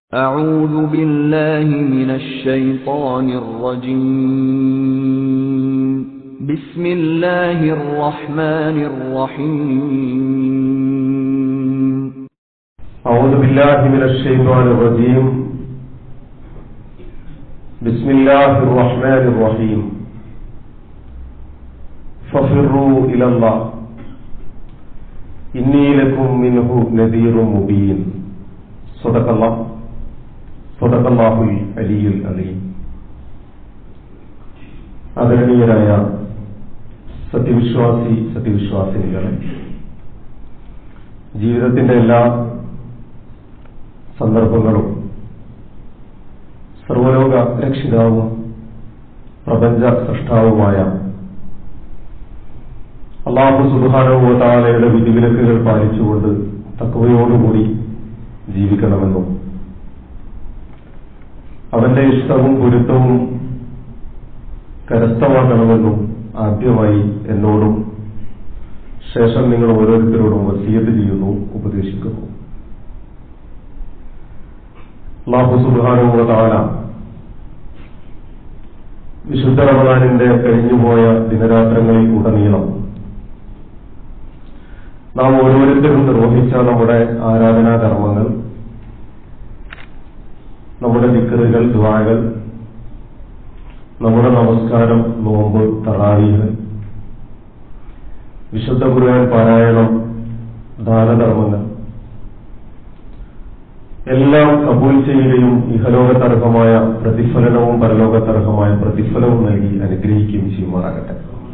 أعوذ بالله من الشيطان الرجيم بسم الله الرحمن الرحيم أعوذ بالله من الشيطان الرجيم بسم الله الرحمن الرحيم ففروا إلى الله إني لكم منه نذير مبين صدق الله صدق الله العلي العظيم ആദരണീയരായ സത്യവിശ്വാസി സത്യവിശ്വാസിനികളെ ജീവിതത്തിന്റെ എല്ലാ സന്ദർഭങ്ങളും സർവലോക രക്ഷിതാവും പ്രപഞ്ച സൃഷ്ടാവുമായ അള്ളാഹു സുബാനവുതാലയുടെ വിധിവിലക്കുകൾ പാലിച്ചുകൊണ്ട് തക്കവയോടുകൂടി ജീവിക്കണമെന്നും അവന്റെ ഇഷ്ടവും പൊരുത്തവും കരസ്ഥമാക്കണമെന്നും ആദ്യമായി എന്നോടും ശേഷം നിങ്ങൾ ഓരോരുത്തരോടും വസീയത്ത് ചെയ്യുന്നു ഉപദേശിക്കുന്നു അള്ളാഹു സുബാനുവ താല വിശുദ്ധ റമദാനിന്റെ കഴിഞ്ഞുപോയ ദിനരാത്രങ്ങളിൽ ഉടനീളം നാം ഓരോരുത്തരും നിർവഹിച്ച നമ്മുടെ ആരാധനാകർമ്മങ്ങൾ നമ്മുടെ ദിക്കറുകൾ ദ്വാകൾ നമ്മുടെ നമസ്കാരം നോമ്പ് തറാവീഹ് വിശുദ്ധ ഖുർആൻ പാരായണം ദാനധർമ്മങ്ങൾ എല്ലാം കബൂൽ ചെയ്യുകയും ഇഹലോകത്തർഹമായ പ്രതിഫലനവും പരലോകത്തർഹമായ പ്രതിഫലവും നൽകി അനുഗ്രഹിക്കുകയും ചെയ്യുമാറാകട്ടെ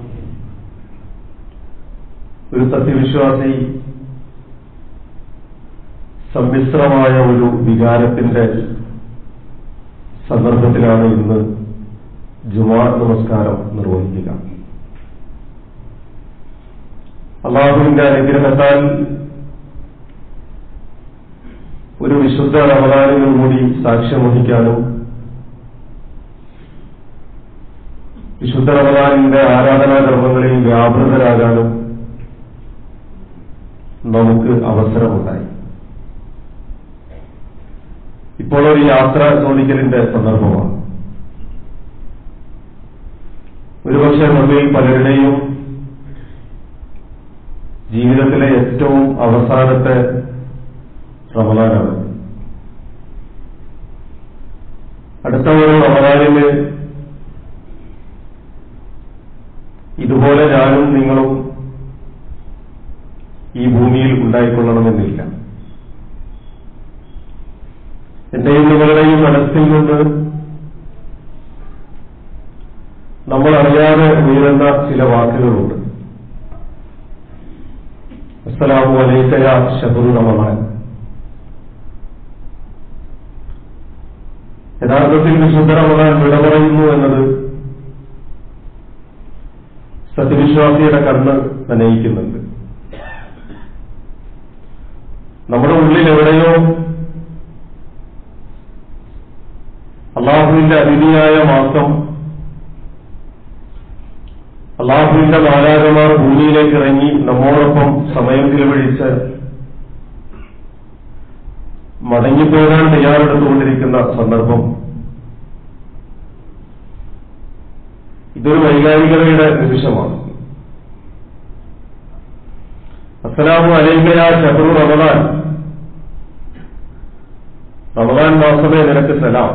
ഒരു സത്യവിശ്വാസി സമ്മിശ്രമായ ഒരു വികാരത്തിന്റെ സന്ദർഭത്തിലാണ് ഇന്ന് ജുമാ നമസ്കാരം നിർവഹിക്കുക അള്ളാഹുവിന്റെ അനുഗ്രഹത്താൽ ഒരു വിശുദ്ധ റമദാനിനും കൂടി സാക്ഷ്യം വഹിക്കാനും വിശുദ്ധ റമദാനിന്റെ ആരാധനാകർമ്മങ്ങളിൽ വ്യാപൃതരാകാനും നമുക്ക് അവസരമുണ്ടായി ഇപ്പോൾ ഒരു യാത്ര ചോദിക്കലിന്റെ സന്ദർഭമാണ് ഒരുപക്ഷെ നമ്മിൽ പലരുടെയും ജീവിതത്തിലെ ഏറ്റവും അവസാനത്തെ റമദാനാണ് അടുത്ത ഒരു റമദാനിന് ഇതുപോലെ ഞാനും നിങ്ങളും ഈ ഭൂമിയിൽ ഉണ്ടായിക്കൊള്ളണമെന്നില്ല എന്റെയും നിങ്ങളുടെയും മനസ്സിൽ നിന്ന് നമ്മൾ അറിയാതെ ഉയരുന്ന ചില വാക്കുകളുണ്ട് അസ്സലാമു അലൈക്കയ ഷബുറു റമദാൻ യഥാർത്ഥത്തിൽ വിശുദ്ധ റമദാൻ വിട പറയുന്നു എന്നത് സത്യവിശ്വാസിയുടെ കണ്ണ് നനയിക്കുന്നുണ്ട് നമ്മുടെ ഉള്ളിൽ എവിടെയോ അള്ളാഹുവിന്റെ അതിഥിയായ മാസം അള്ളാഹുവിന്റെ മാലാകമാർ ഭൂമിയിലേക്ക് ഇറങ്ങി നമ്മോടൊപ്പം സമയം ചിലവഴിച്ച് മടങ്ങിപ്പോകാൻ തയ്യാറെടുത്തുകൊണ്ടിരിക്കുന്ന സന്ദർഭം ഇതൊരു വൈകാരികതയുടെ നിമിഷമാണ് അസ്സലാമു അലൈക്കയാ ഷഹറു റമദാൻ റമദാൻ മാസമേ നിനക്ക് സലാം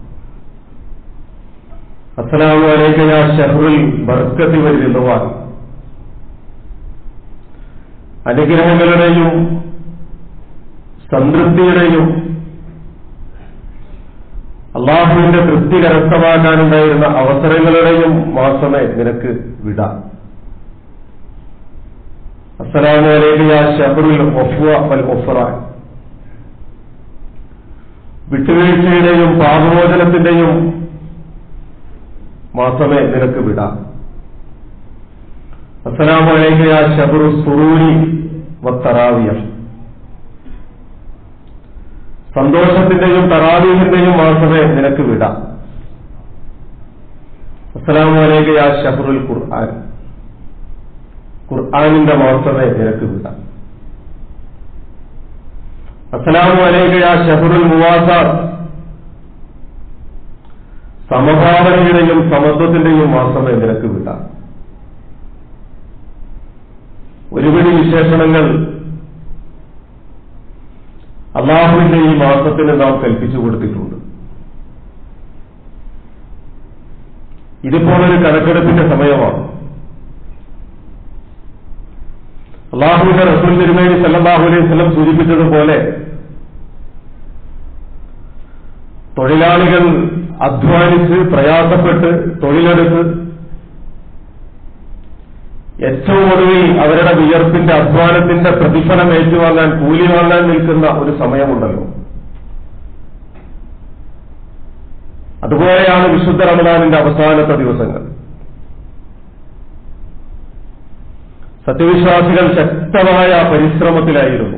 അസ്സലാമു അലൈക്കയാ ഷഹറുൽ ബർക്കത്തി വരുവാൻ അനുഗ്രഹങ്ങളുടെയും സംതൃപ്തിയുടെയും അള്ളാഹുവിന്റെ തൃപ്തി കരസ്ഥമാക്കാനുണ്ടായിരുന്ന അവസരങ്ങളുടെയും മാസമേ നിനക്ക് വിടാം അസ്സലാമു അലൈക്കയാ ഷഹറുൽ ഒഫ്വ വൽ ഒഫ്റാൻ വിട്ടുവീഴ്ചയുടെയും പാപമോചനത്തിന്റെയും മാസമേ നിനക്ക് വിടാം അസ്സലാമു അലൈക്കയാ ഷബറു സുറൂരി വത്തറാവിയ സന്തോഷത്തിന്റെയും തറാവീഹിന്റെയും മാസമേ നിനക്ക് വിടാം അസ്സലാമു അലൈക്കയാ ഷഹറുൽ ഖുർആൻ ഖുർആാനിന്റെ മാസമേ നിനക്ക് വിടാം അസ്സലാമു അലൈക യാ ഷഹറുൽ മുവാസാർ സമഭാവനയുടെയും സമത്വത്തിന്റെയും മാസമേ നിനക്ക് വിട്ടാം ഒരുപിടി വിശേഷണങ്ങൾ അള്ളാഹുവിന്റെ ഈ മാസത്തിന് നാം കൽപ്പിച്ചു കൊടുത്തിട്ടുണ്ട് ഇതിപ്പോൾ ഒരു കണക്കെടുപ്പിന്റെ സമയമാണ് അള്ളാഹുവിന്റെ റസൂൽ തിരുമേനി സല്ലാഹു അലൈഹി സ്വലം സൂചിപ്പിച്ചതുപോലെ തൊഴിലാളികൾ അധ്വാനിച്ച് പ്രയാസപ്പെട്ട് തൊഴിലെടുത്ത് ഏറ്റവും ഒടുവിൽ അവരുടെ വിയർപ്പിന്റെ അധ്വാനത്തിന്റെ പ്രതിഫലം ഏറ്റുവാങ്ങാൻ കൂലി വാങ്ങാൻ നിൽക്കുന്ന ഒരു സമയമുണ്ടല്ലോ അതുപോലെയാണ് വിശുദ്ധ റമദാനിന്റെ അവസാനത്തെ ദിവസങ്ങൾ സത്യവിശ്വാസികൾ ശക്തമായ പരിശ്രമത്തിലായിരുന്നു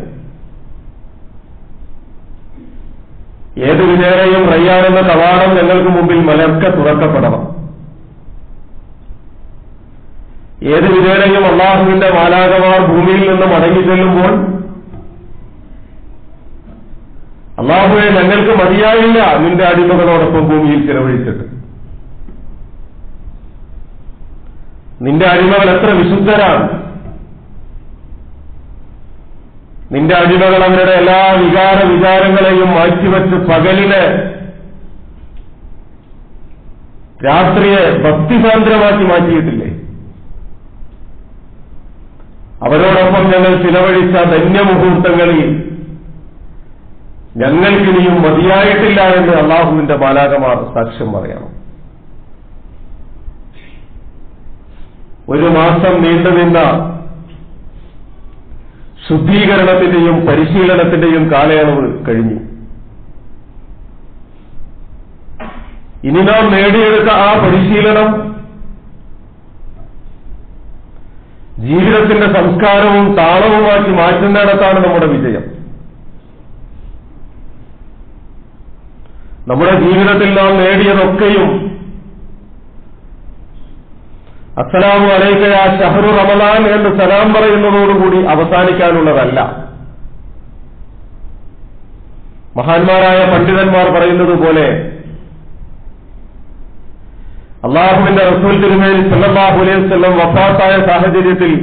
ഏത് വിജയനെയും റയ്യാനെന്ന കവാടം ഞങ്ങൾക്ക് മുമ്പിൽ മലർക്ക തുറക്കപ്പെടണം ഏത് വിധേനയും അള്ളാഹുവിന്റെ മാലാകമാർ ഭൂമിയിൽ നിന്ന് മടങ്ങി ചെല്ലുമ്പോൾ അള്ളാഹുവെ ഞങ്ങൾക്ക് മതിയായില്ല നിന്റെ അടിമകളോടൊപ്പം ഭൂമിയിൽ ചിലവഴിച്ചിട്ട് നിന്റെ അടിമകൾ എത്ര വിശുദ്ധരാണ് നിന്റെ അടിമകൾ അവരുടെ എല്ലാ വികാര വിചാരങ്ങളെയും മാറ്റിവെച്ച് പകലിനെ രാത്രിയെ ഭക്തിസാന്ദ്രമാക്കി മാറ്റിയിട്ടില്ലേ അവരോടൊപ്പം ഞങ്ങൾ ചിലവഴിച്ച ധന്യമുഹൂർത്തങ്ങളിൽ ഞങ്ങൾക്കിനിയും മതിയായിട്ടില്ല എന്ന് അള്ളാഹുവിന്റെ ബാലാകമാർ സാക്ഷ്യം പറയണം ഒരു മാസം നീണ്ടുനിന്ന ശുദ്ധീകരണത്തിന്റെയും പരിശീലനത്തിന്റെയും കാലയളവ് കഴിഞ്ഞു ഇനി നാം നേടിയെടുത്ത ആ പരിശീലനം ജീവിതത്തിന്റെ സംസ്കാരവും താളവുമാക്കി മാറ്റുന്നിടത്താണ് നമ്മുടെ വിജയം നമ്മുടെ ജീവിതത്തിൽ നാം നേടിയതൊക്കെയും അസ്സലാമു അലൈക്കയ ഷഹറു റമദാൻ എന്ന് സലാം പറയുന്നതോടുകൂടി അവസാനിക്കാനുള്ളതല്ല മഹാന്മാരായ പണ്ഡിതന്മാർ പറയുന്നത് പോലെ അള്ളാഹുവിന്റെ റസൂൽ തിരുമേനി സല്ലാഹു അലൈഹി വല്ലം വഫാത്തായ സാഹചര്യത്തിൽ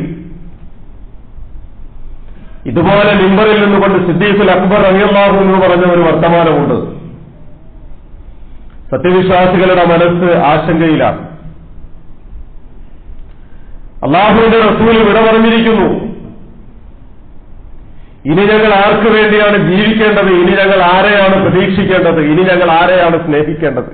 ഇതുപോലെ ലിംബറിൽ നിന്നുകൊണ്ട് സിദ്ദീഖുൽ അക്ബർ അലിയല്ലാഹു എന്ന് പറഞ്ഞ ഒരു വർത്തമാനമുണ്ട് സത്യവിശ്വാസികളുടെ മനസ്സ് ആശങ്കയിലാണ് അള്ളാഹുവിന്റെ റസൂൽ വിട പറഞ്ഞിരിക്കുന്നു ഇനി ഞങ്ങൾ ആർക്ക് വേണ്ടിയാണ് ജീവിക്കേണ്ടത് ഇനി ഞങ്ങൾ ആരെയാണ് പ്രതീക്ഷിക്കേണ്ടത് ഇനി ഞങ്ങൾ ആരെയാണ് സ്നേഹിക്കേണ്ടത്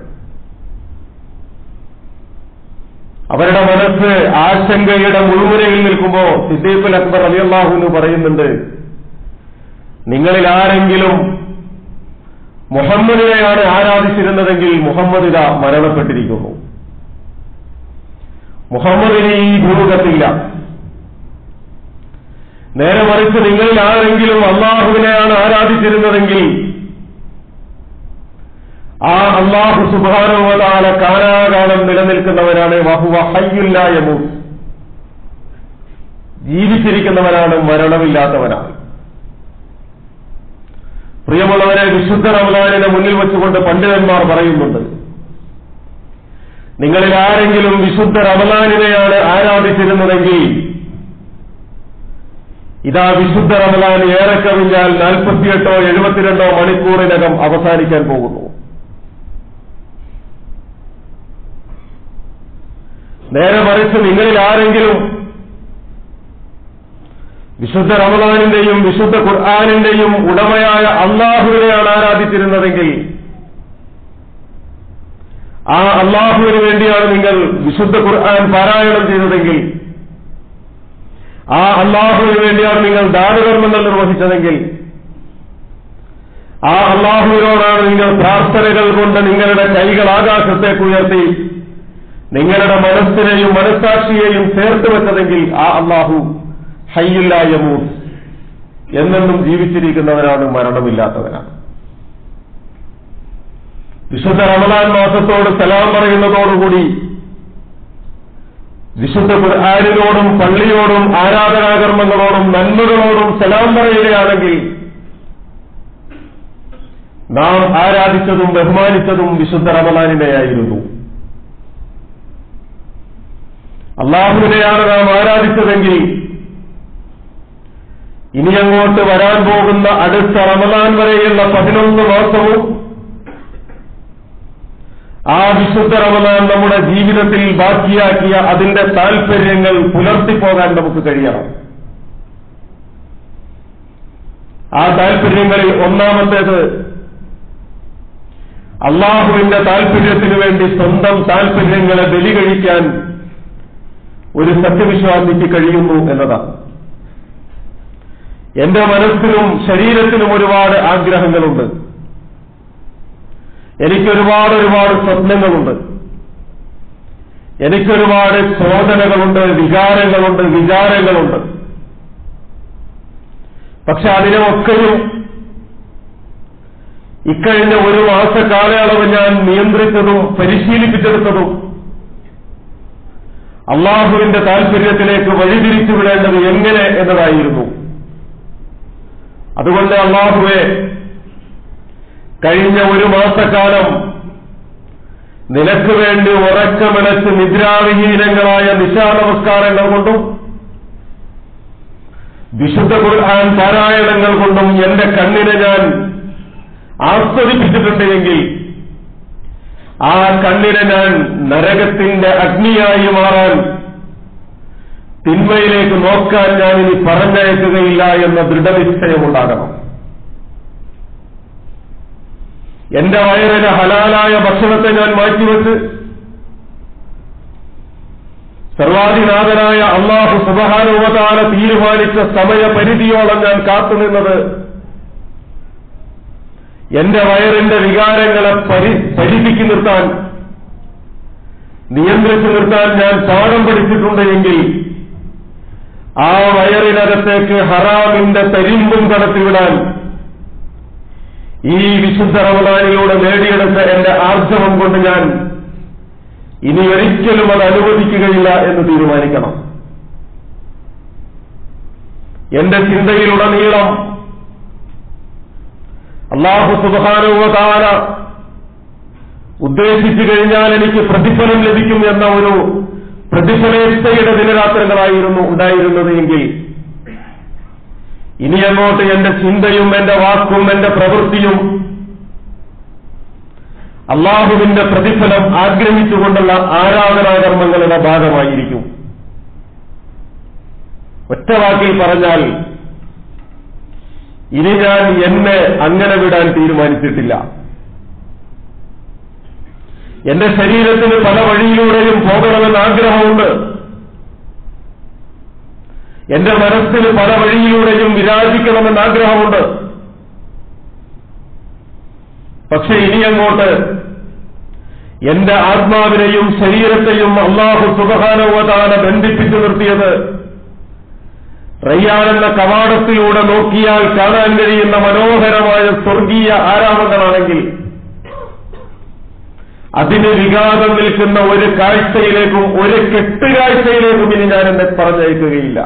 അവരുടെ മനസ്സ് ആശങ്കയുടെ മുഴുവനയിൽ നിൽക്കുമ്പോ സിദ്ദീഖുൽ അക്ബർ അലി അള്ളാഹുന്ന് പറയുന്നുണ്ട് നിങ്ങളിൽ ആരെങ്കിലും മുഹമ്മദിനെയാണ് ആരാധിച്ചിരുന്നതെങ്കിൽ മുഹമ്മദ് ഇതാ മരണപ്പെട്ടിരിക്കുന്നു മുഹമ്മദിന് ഈ ഭൂമുഖത്തില്ല നേരെ മറിച്ച് നിങ്ങളിൽ ആരെങ്കിലും അള്ളാഹുവിനെയാണ് ആരാധിച്ചിരുന്നതെങ്കിൽ ആ അള്ളാഹു സുബാനുവതാല കാലാകാലം നിലനിൽക്കുന്നവരാണ് വഹുവ ഹയ്യുല്ലായമു ജീവിച്ചിരിക്കുന്നവനാണ് മരണമില്ലാത്തവനാണ് പ്രിയമുള്ളവരെ വിശുദ്ധ റമദാനിനെ മുന്നിൽ വെച്ചുകൊണ്ട് പണ്ഡിതന്മാർ പറയുന്നുണ്ട് നിങ്ങളിൽ ആരെങ്കിലും വിശുദ്ധ റമദാനിനെയാണ് ആരാധിച്ചിരുന്നതെങ്കിൽ ഇതാ വിശുദ്ധ റമദാൻ ഏറെ കവിഞ്ഞാൽ നാൽപ്പത്തിയെട്ടോ എഴുപത്തിരണ്ടോ മണിക്കൂറിനകം അവസാനിക്കാൻ പോകുന്നു നേരെ മറിച്ച് നിങ്ങളിൽ ആരെങ്കിലും വിശുദ്ധ റമദാനിന്റെയും വിശുദ്ധ ഖുർആാനിന്റെയും ഉടമയായ അള്ളാഹുവിനെയാണ് ആരാധിച്ചിരുന്നതെങ്കിൽ ആ അള്ളാഹുവിന് വേണ്ടിയാണ് നിങ്ങൾ വിശുദ്ധ ഖുർആൻ പാരായണം ചെയ്തതെങ്കിൽ ആ അള്ളാഹുവിന് വേണ്ടിയാണ് നിങ്ങൾ ദാനകർമ്മങ്ങൾ നിർവഹിച്ചതെങ്കിൽ ആ അള്ളാഹുവിനോടാണ് നിങ്ങൾ പ്രാർത്ഥനകൾ കൊണ്ട് നിങ്ങളുടെ കൈകൾ ആകാശത്തേക്ക് ഉയർത്തി നിങ്ങളുടെ മനസ്സിനെയും മനസ്സാക്ഷിയെയും ചേർത്ത് വെച്ചതെങ്കിൽ ആ അള്ളാഹു ഹയ്യില്ലായമൂ എന്നെന്നും ജീവിച്ചിരിക്കുന്നവരാണ് മരണമില്ലാത്തവരാണ് വിശുദ്ധ റമദാൻ മാസത്തോട് സലാം പറയുന്നതോടുകൂടി വിശുദ്ധ ഖുർആാനിനോടും പള്ളിയോടും ആരാധനാകർമ്മങ്ങളോടും നന്മകളോടും സലാം പറയുകയാണെങ്കിൽ നാം ആരാധിച്ചതും ബഹുമാനിച്ചതും വിശുദ്ധ റമദാനിനെയായിരുന്നു അള്ളാഹുവിനെയാണ് നാം ആരാധിച്ചതെങ്കിൽ ഇനി അങ്ങോട്ട് വരാൻ പോകുന്ന അടുത്ത റമദാൻ വരെയുള്ള പതിനൊന്ന് മാസവും ആ വിശുദ്ധ റമദാൻ നമ്മുടെ ജീവിതത്തിൽ ബാക്കിയാക്കിയ അതിന്റെ താൽപര്യങ്ങൾ പുലർത്തിപ്പോകാൻ നമുക്ക് കഴിയണം ആ താൽപര്യങ്ങളിൽ ഒന്നാമത്തേത് അള്ളാഹുവിന്റെ താൽപര്യത്തിനു വേണ്ടി സ്വന്തം താൽപര്യങ്ങളെ ബലി കഴിക്കാൻ ഒരു സത്യവിശ്വാസിക്ക് കഴിയുന്നു എന്നതാണ് എന്റെ മനസ്സിനും ശരീരത്തിനും ഒരുപാട് ആഗ്രഹങ്ങളുണ്ട് എനിക്കൊരുപാട് ഒരുപാട് സ്വപ്നങ്ങളുണ്ട് എനിക്കൊരുപാട് ചോദനകളുണ്ട് വികാരങ്ങളുണ്ട് വിചാരങ്ങളുണ്ട് പക്ഷെ അതിനെയൊക്കെയും ഇക്കഴിഞ്ഞ ഒരു മാസ കാലയളവ് ഞാൻ നിയന്ത്രിച്ചതും പരിശീലിപ്പിച്ചെടുത്തതും അള്ളാഹുവിന്റെ താൽപര്യത്തിലേക്ക് വഴിതിരിച്ചു വിടേണ്ടത് എങ്ങനെ എന്നതായിരുന്നു അതുകൊണ്ട് അള്ളാഹുവെ കഴിഞ്ഞ ഒരു മാസക്കാലം നിനക്ക് വേണ്ടി ഉറക്കമിളച്ച് നിദ്രാവിഹീനങ്ങളായ നിശാനമസ്കാരങ്ങൾ കൊണ്ടും വിശുദ്ധ ഖുർആൻ പാരായണങ്ങൾ കൊണ്ടും എന്റെ കണ്ണിനെ ഞാൻ ആസ്വദിപ്പിച്ചിട്ടുണ്ട് എങ്കിൽ ആ കണ്ണിനെ ഞാൻ നരകത്തിന്റെ അഗ്നിയായി മാറാൻ തിന്മയിലേക്ക് നോക്കാൻ ഞാൻ ഇനി പറഞ്ഞയക്കുകയില്ല എന്ന ദൃഢനിശ്ചയമുണ്ടാകണം എന്റെ വയറിന് ഹലാലായ ഭക്ഷണത്തെ ഞാൻ മാറ്റിവെച്ച് സർവാധിനാഥനായ അള്ളാഹു സുബഹാനുവതാല തീരുമാനിച്ച സമയപരിധിയോളം ഞാൻ കാത്തുനിന്നത് എന്റെ വയറിന്റെ വികാരങ്ങളെ പരി പരിധിക്ക് നിർത്താൻ നിയന്ത്രിച്ചു നിർത്താൻ ഞാൻ പാഠം പഠിച്ചിട്ടുണ്ട് എങ്കിൽ ആ വയറിനകത്തേക്ക് ഹറാമിന്റെ തരിമ്പും കടത്തിവിടാൻ ഈ വിശുദ്ധ റമദാനിലൂടെ നേടിയെടുത്ത എന്റെ ആർജവം കൊണ്ട് ഞാൻ ഇനി ഒരിക്കലും അത് അനുവദിക്കുകയില്ല എന്ന് തീരുമാനിക്കണം എന്റെ ചിന്തയിലുടനീളം അള്ളാഹു സുബാനുവതാര ഉദ്ദേശിച്ചു കഴിഞ്ഞാൽ എനിക്ക് പ്രതിഫലം ലഭിക്കും എന്ന ഒരു പ്രതിഫലേച്ഛയുടെ ദിനരാത്രങ്ങളായിരുന്നു ഉണ്ടായിരുന്നത് എങ്കിൽ ഇനി അങ്ങോട്ട് എന്റെ ചിന്തയും എന്റെ വാക്കും എന്റെ പ്രവൃത്തിയും അള്ളാഹുവിന്റെ പ്രതിഫലം ആഗ്രഹിച്ചുകൊണ്ടുള്ള ആരാധനാകർമ്മങ്ങളുടെ ഭാഗമായിരിക്കും ഒറ്റ വാക്കിൽ പറഞ്ഞാൽ ഇനി ഞാൻ എന്നെ അങ്ങനെ വിടാൻ തീരുമാനിച്ചിട്ടില്ല എന്റെ ശരീരത്തിന് പല വഴിയിലൂടെയും പോകണമെന്ന് ആഗ്രഹമുണ്ട് എന്റെ മനസ്സിന് പല വഴിയിലൂടെയും വിരാജിക്കണമെന്ന് ആഗ്രഹമുണ്ട് പക്ഷെ ഇനി അങ്ങോട്ട് എന്റെ ആത്മാവിനെയും ശരീരത്തെയും അള്ളാഹു സുബഹാനവതാന ബന്ധിപ്പിച്ചു നിർത്തിയത് റയ്യാൻ എന്ന കവാടത്തിലൂടെ നോക്കിയാൽ കാണാൻ കഴിയുന്ന മനോഹരമായ സ്വർഗീയ ആരാമങ്ങളാണെങ്കിൽ അതിന് വിഘാതം നിൽക്കുന്ന ഒരു കാഴ്ചയിലേക്കും ഒരു കെട്ടുകാഴ്ചയിലേക്കും ഇനി ഞാൻ എന്നെ പറഞ്ഞയക്കുകയില്ല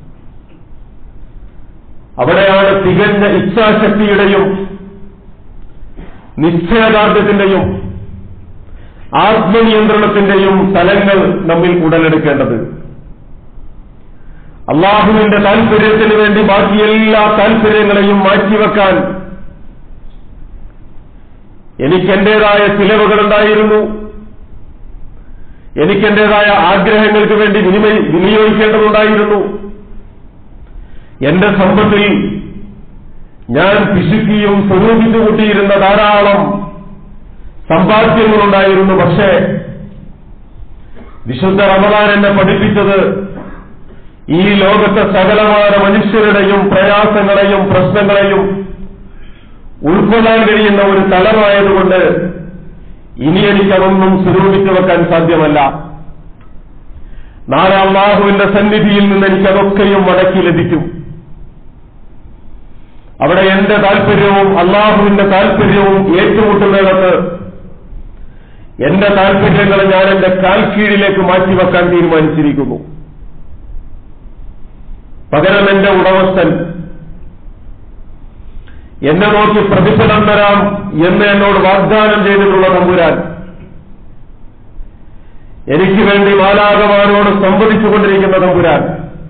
അവിടെയാണ് തികഞ്ഞ ഇച്ഛാശക്തിയുടെയും നിശ്ചയദാർഢ്യത്തിന്റെയും ആത്മനിയന്ത്രണത്തിന്റെയും തലങ്ങൾ നമ്മിൽ ഉടലെടുക്കേണ്ടത് അള്ളാഹുവിന്റെ താൽപര്യത്തിന് വേണ്ടി ബാക്കി എല്ലാ താൽപര്യങ്ങളെയും മാറ്റിവെക്കാൻ എനിക്കെന്റേതായ ചിലവുകളുണ്ടായിരുന്നു എനിക്കെന്റേതായ ആഗ്രഹങ്ങൾക്ക് വേണ്ടി വിനിമയ വിനിയോഗിക്കേണ്ടതുണ്ടായിരുന്നു എന്റെ സമ്പത്തിൽ ഞാൻ പിശുക്കിയും സ്വരൂപിച്ചു കൂട്ടിയിരുന്ന ധാരാളം സമ്പാദ്യങ്ങളുണ്ടായിരുന്നു പക്ഷേ വിശുദ്ധ റമദാൻ എന്നെ പഠിപ്പിച്ചത് ഈ ലോകത്തെ സകലമായ മനുഷ്യരുടെയും പ്രയാസങ്ങളെയും പ്രശ്നങ്ങളെയും ഉൾക്കൊള്ളാൻ കഴിയുന്ന ഒരു തലമായതുകൊണ്ട് ഇനി എനിക്കതൊന്നും സ്വരൂപിച്ചു വെക്കാൻ സാധ്യമല്ല നാളെ അള്ളാഹുവിന്റെ സന്നിധിയിൽ നിന്ന് എനിക്കതൊക്കെയും മടക്കി ലഭിക്കും അവിടെ എന്റെ താല്പര്യവും അള്ളാഹുവിന്റെ താല്പര്യവും ഏറ്റുമുട്ടുന്നിടത്ത് എന്റെ താല്പര്യങ്ങൾ ഞാൻ എന്റെ കാൽക്കീഴിലേക്ക് മാറ്റിവെക്കാൻ തീരുമാനിച്ചിരിക്കുന്നു പകരം എന്റെ ഉടമസ്ഥൻ എന്നെ നോക്കി പ്രതിഫലം തരാം എന്ന് എന്നോട് വാഗ്ദാനം ചെയ്തിട്ടുള്ള തമ്പുരാൻ എനിക്ക് വേണ്ടി മാലാകമാരോട് സംവദിച്ചുകൊണ്ടിരിക്കുന്ന തമ്പുരാൻ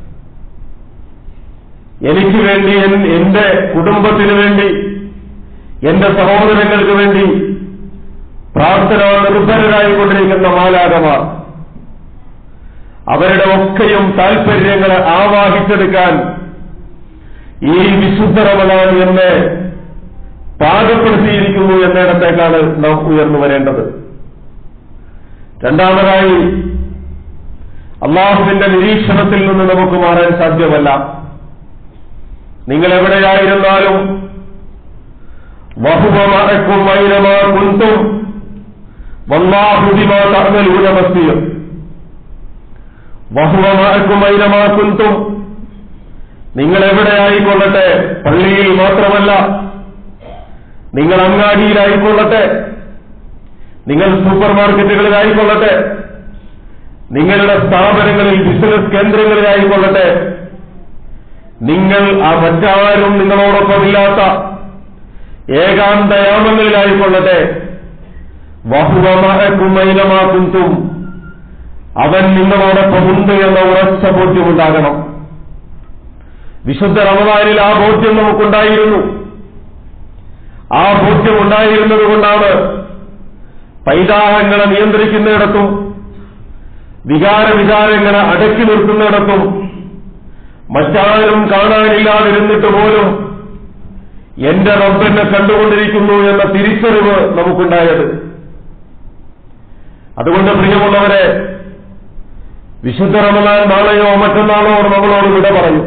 എനിക്ക് വേണ്ടി എൻ- എന്റെ കുടുംബത്തിന് വേണ്ടി എന്റെ സഹോദരങ്ങൾക്ക് വേണ്ടി പ്രാർത്ഥന നിർഭരരായിക്കൊണ്ടിരിക്കുന്ന മാലാകമാർ അവരുടെ ഒക്കെയും താൽപര്യങ്ങളെ ആവാഹിച്ചെടുക്കാൻ ഈ വിശുദ്ധ റമദാൻ എന്നെ പാകപ്പെടുത്തിയിരിക്കുന്നു എന്നിടത്തേക്കാണ് നാം ഉയർന്നു വരേണ്ടത് രണ്ടാമതായി അള്ളാഹുവിന്റെ നിരീക്ഷണത്തിൽ നിന്ന് നമുക്ക് മാറാൻ സാധ്യമല്ല നിങ്ങൾ എവിടെയായിരുന്നാലും വഹുവമഴക്കും വൈരമാ കുന്തും വല്ലാഹുദിമാ തഅമലൂന വഹുവമഴക്കും വൈരമാ കുന്തും നിങ്ങൾ എവിടെയായിക്കൊള്ളട്ടെ പള്ളിയിൽ മാത്രമല്ല നിങ്ങൾ അങ്ങാടിയിലായിക്കൊള്ളട്ടെ നിങ്ങൾ സൂപ്പർ മാർക്കറ്റുകളിലായിക്കൊള്ളട്ടെ നിങ്ങളുടെ സ്ഥാപനങ്ങളിൽ ബിസിനസ് കേന്ദ്രങ്ങളിലായിക്കൊള്ളട്ടെ നിങ്ങൾ ആ മറ്റാരും നിങ്ങളോടൊപ്പമില്ലാത്ത ഏകാന്തയാമങ്ങളിലായിക്കൊള്ളട്ടെ വഹുവമഹക്കുമൈനമാക്കുന്തും അവൻ നിങ്ങളോടൊപ്പമുണ്ട് എന്ന ഉറച്ച ബോധ്യമുണ്ടാകണം വിശുദ്ധ റമദാനിൽ ആ ബോധ്യം നമുക്കുണ്ടായിരുന്നു ആ ബോധ്യം ഉണ്ടായിരുന്നത് കൊണ്ടാണ് പൈതാഹങ്ങളെ നിയന്ത്രിക്കുന്നിടത്തും വികാര വിചാരങ്ങളെ അടക്കി നിർത്തുന്നിടത്തും മറ്റാരും കാണാനില്ലാതിരുന്നിട്ട് പോലും എന്റെ റബ്ബെന്നെ കണ്ടുകൊണ്ടിരിക്കുന്നു എന്ന തിരിച്ചറിവ് നമുക്കുണ്ടായത് അതുകൊണ്ട് പ്രിയമുള്ളവരെ വിശുദ്ധ റമദാൻ നാളെയോ മറ്റന്നാളോ നമ്മളോട് വിട പറയും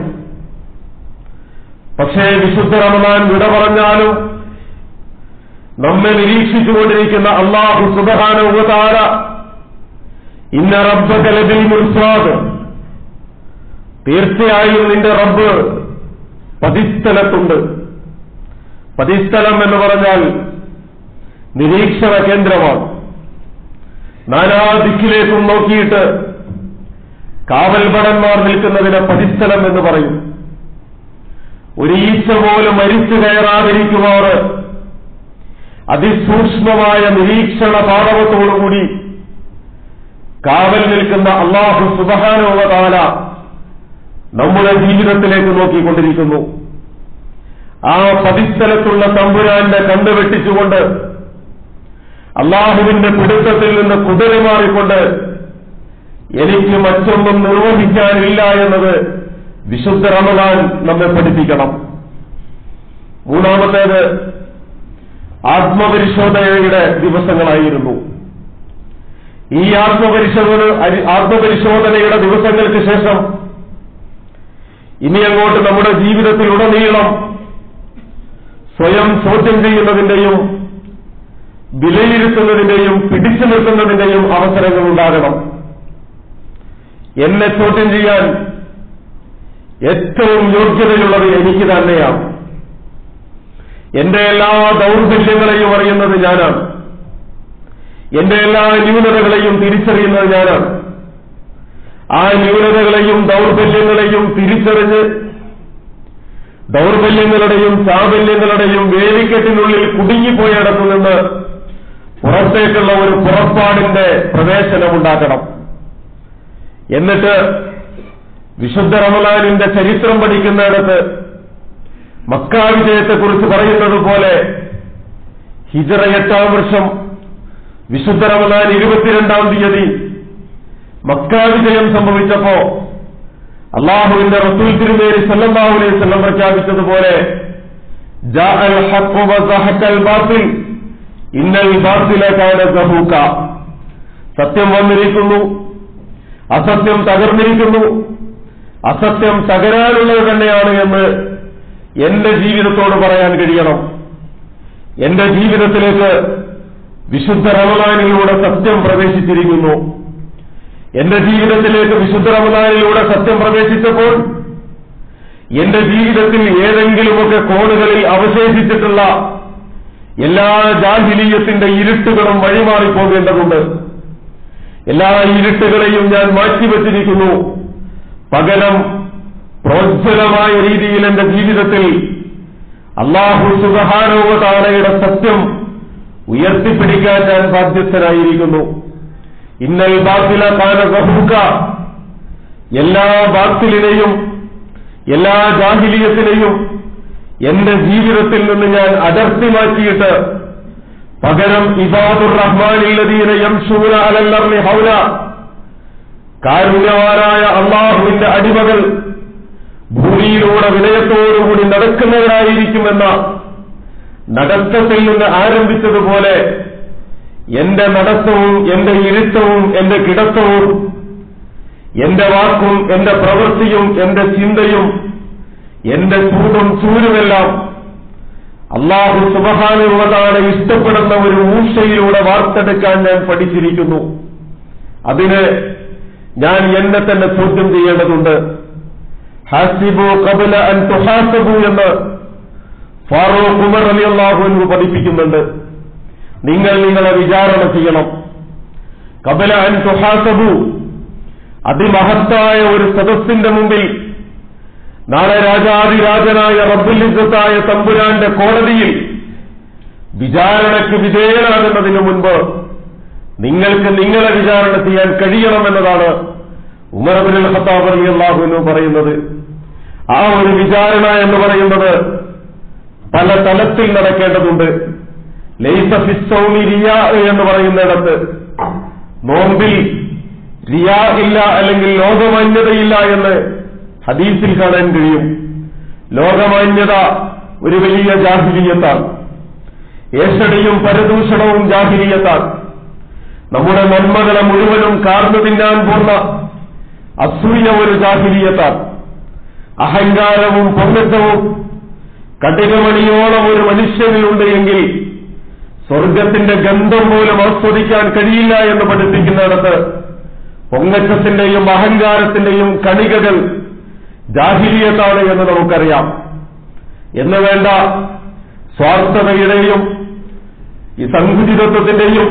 പക്ഷേ വിശുദ്ധ റമദാൻ വിട പറഞ്ഞാലും നമ്മെ നിരീക്ഷിച്ചുകൊണ്ടിരിക്കുന്ന അള്ളാഹു സുബഹാന ഉപതാര ഇന്ന റബ്ബക ലബിൽ മുൻസാദ് തീർച്ചയായും നിന്റെ റബ്ബ് പതിസ്ഥലത്തുണ്ട് പതിസ്ഥലം എന്ന് പറഞ്ഞാൽ നിരീക്ഷണ കേന്ദ്രമാണ് നാനാ ദിക്കിലേക്കും നോക്കിയിട്ട് കാവൽഭടന്മാർ നിൽക്കുന്നതിനെ പതിസ്ഥലം എന്ന് പറയും ഒരു ഈച്ച പോലും മരിച്ചു കയറാതിരിക്കുമാർ അതിസൂക്ഷ്മമായ നിരീക്ഷണ പാടവത്തോടുകൂടി കാവൽ നിൽക്കുന്ന അള്ളാഹു സുബഹാനോവതാല നമ്മുടെ ജീവിതത്തിലേക്ക് നോക്കിക്കൊണ്ടിരിക്കുന്നു ആ പതിസ്ഥലത്തുള്ള തമ്പുരാന്റെ കണ്ണ് വെട്ടിച്ചുകൊണ്ട് അള്ളാഹുവിന്റെ പിടുത്തത്തിൽ നിന്ന് കുതിരി മാറിക്കൊണ്ട് എനിക്ക് മറ്റൊന്നും നിർവഹിക്കാനില്ല എന്നത് വിശുദ്ധ റമദാൻ നമ്മെ പഠിപ്പിക്കണം മൂന്നാമത്തേത് ആത്മപരിശോധനയുടെ ദിവസങ്ങളായിരുന്നു ഈ ആത്മപരിശോധന ആത്മപരിശോധനയുടെ ദിവസങ്ങൾക്ക് ശേഷം ഇനി അങ്ങോട്ട് നമ്മുടെ ജീവിതത്തിലുടനീളം സ്വയം ചോദ്യം ചെയ്യുന്നതിന്റെയും വിലയിരുത്തുന്നതിന്റെയും പിടിച്ചു നിർത്തുന്നതിന്റെയും അവസരങ്ങൾ ഉണ്ടാകണം എന്നെ ചോദ്യം ചെയ്യാൻ ഏറ്റവും യോഗ്യതയുള്ളത് എനിക്ക് തന്നെയാണ് എന്റെ എല്ലാ ദൗർബല്യങ്ങളെയും അറിയുന്നത് ഞാനാണ് എന്റെ എല്ലാ ന്യൂനതകളെയും തിരിച്ചറിയുന്നത് ഞാനാണ് ആ ന്യൂനതകളെയും ദൗർബല്യങ്ങളെയും തിരിച്ചറിഞ്ഞ് ദൗർബല്യങ്ങളുടെയും ചാബല്യങ്ങളുടെയും വേലിക്കെട്ടിനുള്ളിൽ കുടുങ്ങിപ്പോയിടത്തു നിന്ന് പുറത്തേക്കുള്ള ഒരു പുറപ്പാടിന്റെ പ്രവേശനമുണ്ടാക്കണം എന്നിട്ട് വിശുദ്ധ റമലാനിന്റെ ചരിത്രം പഠിക്കുന്നിടത്ത് മക്കാ വിജയത്തെക്കുറിച്ച് പറയുന്നത് പോലെ ഹിജറ എട്ടാം വർഷം വിശുദ്ധ റമലാൻ ഇരുപത്തിരണ്ടാം തീയതി മക്കാ വിജയം സംഭവിച്ചപ്പോ അള്ളാഹുവിന്റെ റസൂൽ തിരുമേരി സല്ലല്ലാഹു അലൈഹി വസല്ലം പ്രഖ്യാപിച്ചതുപോലെ ജാഅൽ ഹഖ് വസഹക്കൽ ബാത്തിൽ ഇന്നൽ ബാത്തില കാന സഹൂക സത്യം വന്നിരിക്കുന്നു അസത്യം തകർന്നിരിക്കുന്നു അസത്യം തകരാനുള്ളത് തന്നെയാണ് എന്ന് എന്റെ ജീവിതത്തോട് പറയാൻ കഴിയണം എന്റെ ജീവിതത്തിലേക്ക് വിശുദ്ധ റമദാനിലൂടെ സത്യം പ്രവേശിച്ചിരിക്കുന്നു എന്റെ ജീവിതത്തിലേക്ക് വിശുദ്ധ റമദാനിലൂടെ സത്യം പ്രവേശിച്ചപ്പോൾ എന്റെ ജീവിതത്തിൽ ഏതെങ്കിലുമൊക്കെ കോണുകളിൽ അവശേഷിച്ചിട്ടുള്ള എല്ലാ ജാഹിലീയത്തിന്റെ ഇരുട്ടുകളും വഴിമാറിപ്പോകേണ്ടതുണ്ട് എല്ലാ ഇരുട്ടുകളെയും ഞാൻ മാറ്റിവെച്ചിരിക്കുന്നു പകരം പ്രോജ്വലമായ രീതിയിൽ എന്റെ ജീവിതത്തിൽ അള്ളാഹു സുബഹാനോതാലയുടെ സത്യം ഉയർത്തിപ്പിടിക്കാൻ ഞാൻ ബാധ്യസ്ഥനായിരിക്കുന്നു ഇന്നൽ ബാത്തില കാന ഗഹൂക്ക എല്ലാ ബാത്തിലിനെയും എല്ലാ ജാഹിലിയത്തിനെയും എന്റെ ജീവിതത്തിൽ നിന്ന് ഞാൻ അടർത്തി മാറ്റിയിട്ട് പകരം ഇബാദുർ റഹ്മാനില്ലതീന യംശൂന അലല്ലർലി ഹൗല കാരുണ്യവാനായ അള്ളാഹുവിന്റെ അടിമകൾ ഭൂമിയിലൂടെ വിനയത്തോടുകൂടി നടക്കുന്നവരായിരിക്കുമെന്ന നടത്തത്തിൽ നിന്ന് ആരംഭിച്ചതുപോലെ എന്റെ നടത്തവും എന്റെ ഇരുത്തവും എന്റെ കിടത്തവും എന്റെ വാക്കും എന്റെ പ്രവൃത്തിയും എന്റെ ചിന്തയും എന്റെ ചൂടും ചൂരുമെല്ലാം അള്ളാഹു സുബഹാനുള്ളതാണ് ഇഷ്ടപ്പെടുന്ന ഒരു ഊഷയിലൂടെ വാർത്തെടുക്കാൻ ഞാൻ പഠിച്ചിരിക്കുന്നു അതിന് ഞാൻ എന്നെ തന്നെ ചോദ്യം ചെയ്യേണ്ടതുണ്ട് ഹാസിബു കബല അൻ തുഹാസബു എന്ന് ഫാറൂഖ് ഉമർ അലി അള്ളാഹു പഠിപ്പിക്കുന്നുണ്ട് നിങ്ങൾ നിങ്ങളെ വിചാരണ ചെയ്യണം കബല അൻ തുഹാസബു അതിമഹത്തായ ഒരു സദസ്സിന്റെ മുമ്പിൽ നാളെ രാജാതിരാജനായ റബ്ബുലിസത്തായ തമ്പുരാന്റെ കോടതിയിൽ വിചാരണയ്ക്ക് വിധേയനാകുന്നതിന് മുൻപ് നിങ്ങൾക്ക് നിങ്ങളെ വിചാരണ ചെയ്യാൻ കഴിയണമെന്നതാണ് ഉമർ അബുൽ ഖത്താബ് അലി അള്ളാഹുവിനു പറയുന്നത് ആ ഒരു വിചാരണ എന്ന് പറയുന്നത് പല തലത്തിൽ നടക്കേണ്ടതുണ്ട് ലൈസ ഫിസ്സൗമി റിയാ എന്ന് പറയുന്നിടത്ത് നോമ്പിൽ റിയാ ഇല്ല അല്ലെങ്കിൽ ലോകമാന്യതയില്ല എന്ന് ഹദീസിൽ കാണാൻ കഴിയും ലോകമാന്യത ഒരു വലിയ ജാഹിലീയത്താണ് ഏഷടിയും പരദൂഷണവും ജാഹിലീയത്താണ് നമ്മുടെ നന്മകളെ മുഴുവനും കാർന്നു തിന്നാൻ പോന്ന അസൂയ ഒരു ജാഹിലീയത്താണ് അഹങ്കാരവും പൊങ്ങത്തവും കഠിനമണിയോളം ഒരു മനുഷ്യനിലുണ്ട് എങ്കിൽ സ്വർഗത്തിന്റെ ഗന്ധം പോലും ആസ്വദിക്കാൻ കഴിയില്ല എന്ന് പഠിപ്പിക്കുന്നിടത്ത് പൊങ്ങച്ചത്തിന്റെയും അഹങ്കാരത്തിന്റെയും കണികകൾ ജാഹിലിയത്താണ് എന്ന് നമുക്കറിയാം എന്ന് വേണ്ട സ്വാർത്ഥതയുടെയും ഈ സങ്കുചിതത്വത്തിന്റെയും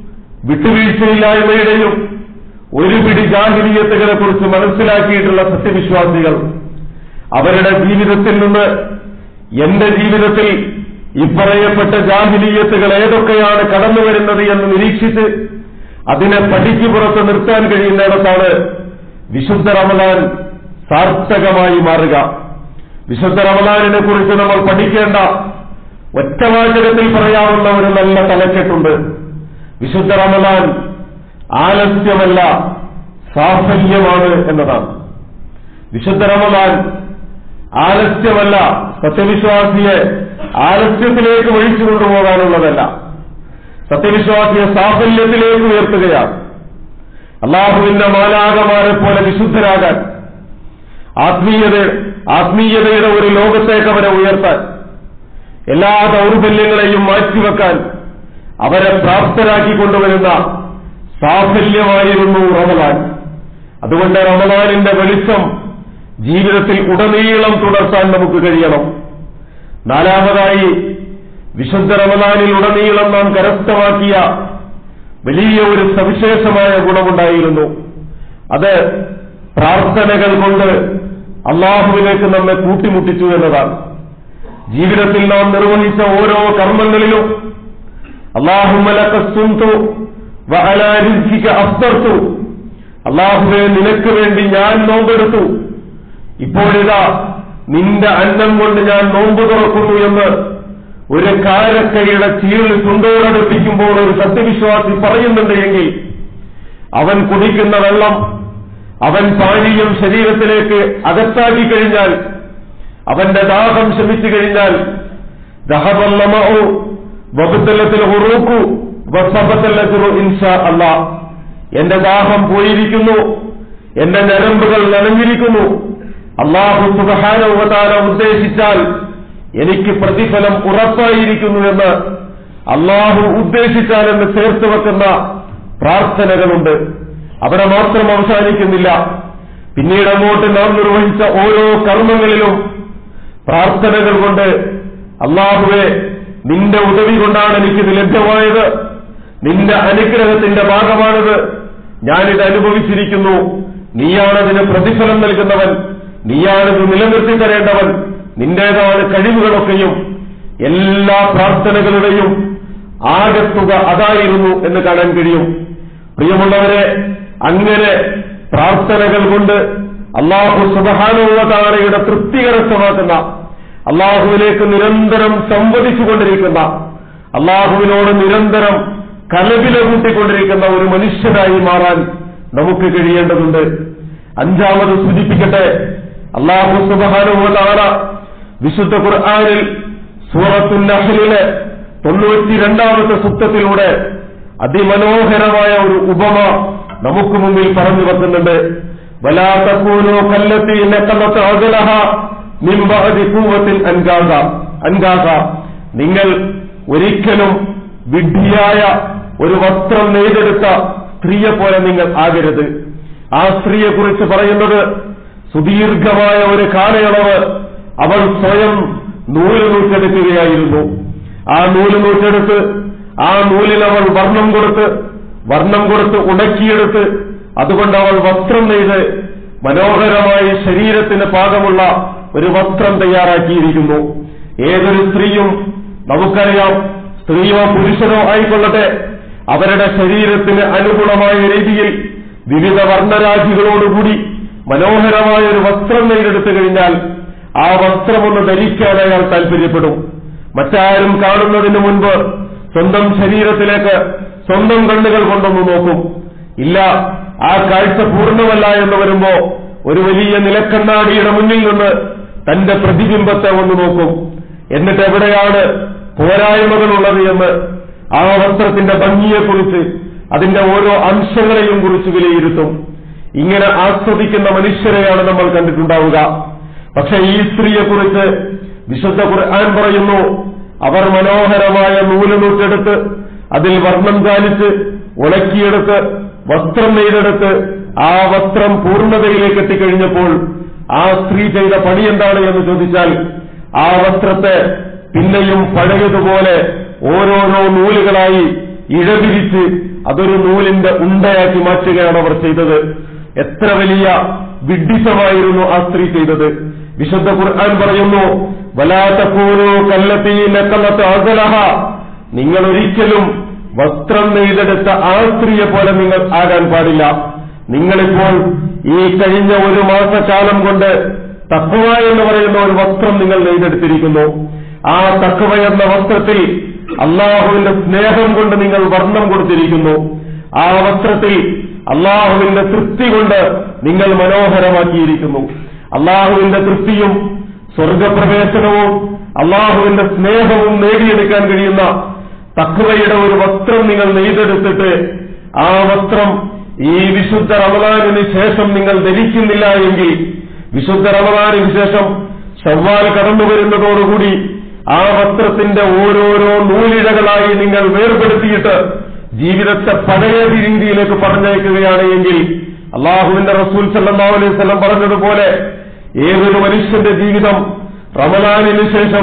വിട്ടുവീഴ്ചയില്ലായ്മയുടെയും ഒരു പിടി ജാഹിലീയത്തുകളെ കുറിച്ച് മനസ്സിലാക്കിയിട്ടുള്ള സത്യവിശ്വാസികൾ അവരുടെ ജീവിതത്തിൽ നിന്ന് എന്റെ ജീവിതത്തിൽ ഇപ്പറയപ്പെട്ട ജാഹിലീയത്തുകൾ ഏതൊക്കെയാണ് കടന്നു വരുന്നത് എന്ന് നിരീക്ഷിച്ച് അതിനെ പഠിക്ക് പുറത്ത് നിർത്താൻ കഴിയുന്നിടത്താണ് വിശുദ്ധ റമലാൻ സാർത്ഥകമായി മാറുക വിശുദ്ധ റമലാനിനെ കുറിച്ച് നമ്മൾ പഠിക്കേണ്ട ഒറ്റവാചകത്തിൽ പറയാവുന്ന ഒരു നല്ല തലക്കെട്ടുണ്ട് വിശുദ്ധ റമലാൻ ആലസ്യമല്ല സാഫല്യമാണ് എന്നതാണ് വിശുദ്ധ റമലാൻ ആലസ്യമല്ല സത്യവിശ്വാസിയെ ആലസ്യത്തിലേക്ക് വഴിച്ചു കൊണ്ടുപോകാനുള്ളതല്ല സത്യവിശ്വാസിയെ സാഫല്യത്തിലേക്ക് ഉയർത്തുകയാണ് അള്ളാഹുവിന്റെ മാലാകമാരെ പോലെ വിശുദ്ധരാകാൻ ആത്മീയത ആത്മീയതയുടെ ഒരു ലോകത്തേക്ക് അവരെ ഉയർത്താൻ എല്ലാ ദൗർബല്യങ്ങളെയും മാറ്റിവെക്കാൻ അവരെ പ്രാപ്തരാക്കി കൊണ്ടുവരുന്ന സാഫല്യമായിരുന്നു റമലാൻ അതുകൊണ്ട് റമലാനിന്റെ വെളിച്ചം ജീവിതത്തിൽ ഉടനീളം തുടർത്താൻ നമുക്ക് കഴിയണം നാലാമതായി വിശുദ്ധ റമലാനിൽ ഉടനീളം നാം കരസ്ഥമാക്കിയ വലിയ ഒരു സവിശേഷമായ ഗുണമുണ്ടായിരുന്നു അത് പ്രാർത്ഥനകൾ കൊണ്ട് അള്ളാഹുവിലേക്ക് നമ്മെ കൂട്ടിമുട്ടിച്ചു എന്നതാണ് ജീവിതത്തിൽ നാം നിർവഹിച്ച ഓരോ കർമ്മങ്ങളിലും അള്ളാഹുമലക്കു അഫ്തർത്തു അള്ളാഹുവെ നിനക്ക് വേണ്ടി ഞാൻ നോമ്പെടുത്തു ഇപ്പോഴിതാ നിന്റെ അന്നം കൊണ്ട് ഞാൻ നോമ്പ് തുറക്കുന്നു എന്ന് ഒരു കാരക്കയുടെ ചീളിൽ ചുണ്ടോടടുപ്പിക്കുമ്പോൾ ഒരു സത്യവിശ്വാസി പറയുന്നുണ്ട് എങ്കിൽ അവൻ കുടിക്കുന്ന വെള്ളം അവൻ പാനീയം ശരീരത്തിലേക്ക് അകത്താക്കി കഴിഞ്ഞാൽ അവന്റെ ദാഹം ശമിച്ചു കഴിഞ്ഞാൽ ദഹബല്ലമോ വബുത്തല്ലത്തിൽ ഉറൂക്കു വസബത്തല്ലത്തിറു ഇൻഷാ അല്ല എന്റെ ദാഹം പോയിരിക്കുന്നു എന്റെ ഞരമ്പുകൾ നനഞ്ഞിരിക്കുന്നു അള്ളാഹു സുബഹാനവതാര ഉദ്ദേശിച്ചാൽ എനിക്ക് പ്രതിഫലം ഉറപ്പായിരിക്കുന്നു എന്ന് അള്ളാഹു ഉദ്ദേശിച്ചാൽ എന്ന് ചേർത്ത് വെക്കുന്ന പ്രാർത്ഥനകളുണ്ട് അവിടെ മാത്രം അവസാനിക്കുന്നില്ല പിന്നീട് അങ്ങോട്ട് നാം നിർവഹിച്ച ഓരോ കർമ്മങ്ങളിലും പ്രാർത്ഥനകൾ കൊണ്ട് അള്ളാഹുവെ നിന്റെ ഉദവി കൊണ്ടാണ് എനിക്കിത് ലഭ്യമായത് നിന്റെ അനുഗ്രഹത്തിന്റെ ഭാഗമാണിത് ഞാനിത് അനുഭവിച്ചിരിക്കുന്നു നീയാണതിന് പ്രതിഫലം നൽകുന്നവൻ നീയാണിത് നിലനിർത്തി തരേണ്ടവൻ നിന്റേതാണ് കഴിവുകളൊക്കെയും എല്ലാ പ്രാർത്ഥനകളുടെയും ആകത്തുക അതായിരുന്നു എന്ന് കാണാൻ കഴിയും പ്രിയമുള്ളവരെ അങ്ങനെ പ്രാർത്ഥനകൾ കൊണ്ട് അള്ളാഹു സുബഹാനുവതാരയുടെ തൃപ്തി കരസ്ഥമാക്കുന്ന അള്ളാഹുവിലേക്ക് നിരന്തരം സംവദിച്ചുകൊണ്ടിരിക്കുന്ന അള്ളാഹുവിനോട് നിരന്തരം കലവില കൂട്ടിക്കൊണ്ടിരിക്കുന്ന ഒരു മനുഷ്യനായി മാറാൻ നമുക്ക് കഴിയേണ്ടതുണ്ട് അഞ്ചാമത് സൂചിപ്പിക്കട്ടെ അള്ളാഹു സുബഹാനുവതാര വിശുദ്ധ ഖുർആാനിൽ സൂറത്തുൽ നഹ്ലിലെ തൊണ്ണൂറ്റിരണ്ടാമത്തെ സുത്തത്തിലൂടെ അതിമനോഹരമായ ഒരു ഉപമ നമുക്ക് മുമ്പിൽ പറഞ്ഞു വെക്കുന്നുണ്ട് വലാത്തക്കൂനോ കല്ലത്തി നെക്കല്ലത്ത് അകലഹ നിംബഅതി കൂവത്തിൽ അൻകാക അൻകാക നിങ്ങൾ ഒരിക്കലും വിഡ്ഢിയായ ഒരു വസ്ത്രം നെയ്തെടുത്ത സ്ത്രീയെ പോലെ നിങ്ങൾ ആകരുത് ആ സ്ത്രീയെ കുറിച്ച് പറയുന്നത് സുദീർഘമായ ഒരു കാലയളവ് അവൾ സ്വയം നൂല് നൂറ്റെടുക്കുകയായിരുന്നു ആ നൂല് നൂറ്റെടുത്ത് ആ നൂലിൽ അവൾ വർണ്ണം കൊടുത്ത് വർണ്ണം കൊടുത്ത് ഉണക്കിയെടുത്ത് അതുകൊണ്ട് അവൾ വസ്ത്രം നെയ്ത് മനോഹരമായി ശരീരത്തിന് പാകമുള്ള ഒരു വസ്ത്രം തയ്യാറാക്കിയിരിക്കുന്നു ഏതൊരു സ്ത്രീയും നമുക്കറിയാം സ്ത്രീയോ പുരുഷനോ ആയിക്കൊള്ളട്ടെ അവരുടെ ശരീരത്തിന് അനുഗുണമായ രീതിയിൽ വിവിധ വർണ്ണരാജികളോടുകൂടി മനോഹരമായ ഒരു വസ്ത്രം നെയ്തെടുത്തു കഴിഞ്ഞാൽ ആ വസ്ത്രം ഒന്ന് ധരിക്കാൻ അയാൾ താല്പര്യപ്പെടും മറ്റാരും കാണുന്നതിന് മുൻപ് സ്വന്തം ശരീരത്തിലേക്ക് സ്വന്തം കണ്ണുകൾ കൊണ്ടൊന്ന് നോക്കും ഇല്ല ആ കാഴ്ച പൂർണ്ണമല്ല എന്ന് വരുമ്പോ ഒരു വലിയ നിലക്കണ്ണാടിയുടെ മുന്നിൽ നിന്ന് തന്റെ പ്രതിബിംബത്തെ ഒന്ന് നോക്കും എന്നിട്ട് എവിടെയാണ് പോരായ്മകളുള്ളത് എന്ന് ആ വസ്ത്രത്തിന്റെ ഭംഗിയെക്കുറിച്ച് അതിന്റെ ഓരോ അംശങ്ങളെയും കുറിച്ച് വിലയിരുത്തും ഇങ്ങനെ ആസ്വദിക്കുന്ന മനുഷ്യരെയാണ് നമ്മൾ കണ്ടിട്ടുണ്ടാവുക പക്ഷെ ഈ സ്ത്രീയെക്കുറിച്ച് വിശുദ്ധ ഖുർആൻ പറയുന്നു അവർ മനോഹരമായ നൂല് നൂറ്റെടുത്ത് അതിൽ വർണ്ണം ചാലിച്ച് ഉണക്കിയെടുത്ത് വസ്ത്രം നെയ്തെടുത്ത് ആ വസ്ത്രം പൂർണ്ണതയിലേക്ക് എത്തിക്കഴിഞ്ഞപ്പോൾ ആ സ്ത്രീ ചെയ്ത പണി എന്താണ് എന്ന് ചോദിച്ചാൽ ആ വസ്ത്രത്തെ പിന്നെയും പഴയതുപോലെ ഓരോരോ നൂലുകളായി ഇഴപിരിച്ച് അതൊരു നൂലിന്റെ ഉണ്ടയാക്കി മാറ്റുകയാണ് അവർ ചെയ്തത് എത്ര വലിയ വിഡ്ഢിത്തമായിരുന്നു ആ സ്ത്രീ ചെയ്തത് വിശുദ്ധ ഖുർആൻ പറയുന്നു വലാത്തക്കൂനോ കല്ലത്തീ നക്കല്ലത്ത് അകലഹ നിങ്ങൾ ഒരിക്കലും വസ്ത്രം നെയ്തെടുത്ത ആ സ്ത്രീയെ പോലെ നിങ്ങൾ ആകാൻ പാടില്ല നിങ്ങളിപ്പോൾ ഈ കഴിഞ്ഞ ഒരു മാസക്കാലം കൊണ്ട് തക്കുവ എന്ന് പറയുന്ന ഒരു വസ്ത്രം നിങ്ങൾ നെയ്തെടുത്തിരിക്കുന്നു ആ തക്കുവ എന്ന വസ്ത്രത്തിൽ അള്ളാഹുവിന്റെ സ്നേഹം കൊണ്ട് നിങ്ങൾ വർണ്ണം കൊടുത്തിരിക്കുന്നു ആ വസ്ത്രത്തിൽ അള്ളാഹുവിന്റെ തൃപ്തി കൊണ്ട് നിങ്ങൾ മനോഹരമാക്കിയിരിക്കുന്നു അള്ളാഹുവിന്റെ തൃപ്തിയും സ്വർഗപ്രവേശനവും അള്ളാഹുവിന്റെ സ്നേഹവും നേടിയെടുക്കാൻ കഴിയുന്ന തക്കുവയുടെ ഒരു വസ്ത്രം നിങ്ങൾ നെയ്തെടുത്തിട്ട് ആ വസ്ത്രം ഈ വിശുദ്ധ റമദാനിന് ശേഷം നിങ്ങൾ ധരിക്കുന്നില്ല എങ്കിൽ വിശുദ്ധ റമദാനിന് ശേഷം ചൊവ്വാൽ കടന്നു വരുന്നതോടുകൂടി ആ വസ്ത്രത്തിന്റെ ഓരോരോ നൂലിഴകളായി നിങ്ങൾ വേർപെടുത്തിയിട്ട് ജീവിതത്തെ പഴയ രീതിയിലേക്ക് പറഞ്ഞയക്കുകയാണ് എങ്കിൽ അള്ളാഹുവിന്റെ റസൂൽ സല്ലാ അലൈഹി സ്വലം പറഞ്ഞതുപോലെ ഏതൊരു മനുഷ്യന്റെ ജീവിതം റമലാനിന് ശേഷം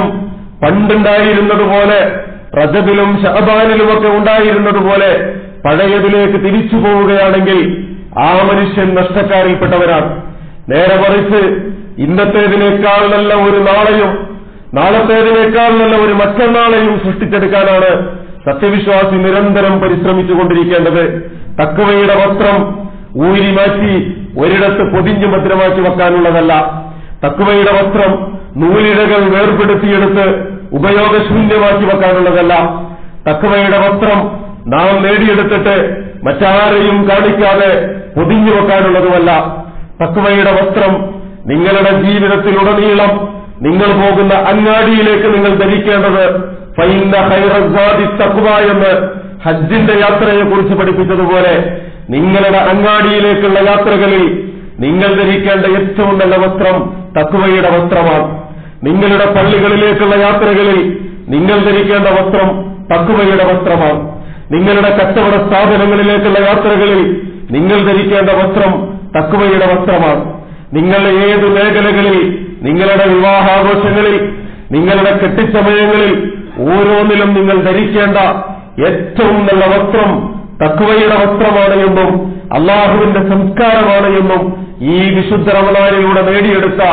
പണ്ടുണ്ടായിരുന്നതുപോലെ റജബിലും ഷഹബാനിലുമൊക്കെ ഉണ്ടായിരുന്നതുപോലെ പഴയതിലേക്ക് തിരിച്ചു പോവുകയാണെങ്കിൽ ആ മനുഷ്യൻ നഷ്ടക്കാരിൽപ്പെട്ടവരാണ് നേരെ മറിച്ച് ഇന്നത്തേതിനേക്കാൾ നല്ല ഒരു നാളെയും നാളത്തേതിനേക്കാൾ നല്ല ഒരു മറ്റന്നാളെയും സൃഷ്ടിച്ചെടുക്കാനാണ് സത്യവിശ്വാസി നിരന്തരം പരിശ്രമിച്ചുകൊണ്ടിരിക്കേണ്ടത് തക്കവയുടെ വസ്ത്രം ഊരി മാറ്റി ഒരിടത്ത് പൊതിഞ്ഞു ഭദ്രമാക്കി വെക്കാനുള്ളതല്ല തക്കുവയുടെ വസ്ത്രം നൂലിഴകൾ വേർപെടുത്തിയെടുത്ത് ഉപയോഗശൂന്യമാക്കി വെക്കാനുള്ളതല്ല തക്കുവയുടെ വസ്ത്രം നാം നേടിയെടുത്തിട്ട് മറ്റാരെയും കാണിക്കാതെ പൊതിഞ്ഞു വെക്കാനുള്ളതുമല്ല തക്കുവയുടെ വസ്ത്രം നിങ്ങളുടെ ജീവിതത്തിലുടനീളം നിങ്ങൾ പോകുന്ന അങ്ങാടിയിലേക്ക് നിങ്ങൾ ധരിക്കേണ്ടത് ഫൈന ഹൈറസാദി തക്കുവ എന്ന് ഹജ്ജിന്റെ യാത്രയെക്കുറിച്ച് പഠിപ്പിച്ചതുപോലെ നിങ്ങളുടെ അങ്ങാടിയിലേക്കുള്ള യാത്രകളിൽ നിങ്ങൾ ധരിക്കേണ്ട ഏറ്റവും നല്ല വസ്ത്രം തക്കുവയുടെ വസ്ത്രമാണ് നിങ്ങളുടെ പള്ളികളിലേക്കുള്ള യാത്രകളിൽ നിങ്ങൾ ധരിക്കേണ്ട വസ്ത്രം തക്കുവയുടെ വസ്ത്രമാണ് നിങ്ങളുടെ കച്ചവട സ്ഥാപനങ്ങളിലേക്കുള്ള യാത്രകളിൽ നിങ്ങൾ ധരിക്കേണ്ട വസ്ത്രം തക്കുവയുടെ വസ്ത്രമാണ് നിങ്ങൾ ഏത് മേഖലകളിൽ നിങ്ങളുടെ വിവാഹാഘോഷങ്ങളിൽ നിങ്ങളുടെ കെട്ടിച്ചമയങ്ങളിൽ ഓരോന്നിലും നിങ്ങൾ ധരിക്കേണ്ട ഏറ്റവും നല്ല വസ്ത്രം തക്കുവയുടെ വസ്ത്രമാണ് എന്നും അള്ളാഹുവിന്റെ സംസ്കാരമാണ് എന്നും ഈ വിശുദ്ധ റമദാനിലൂടെ നേടിയെടുത്ത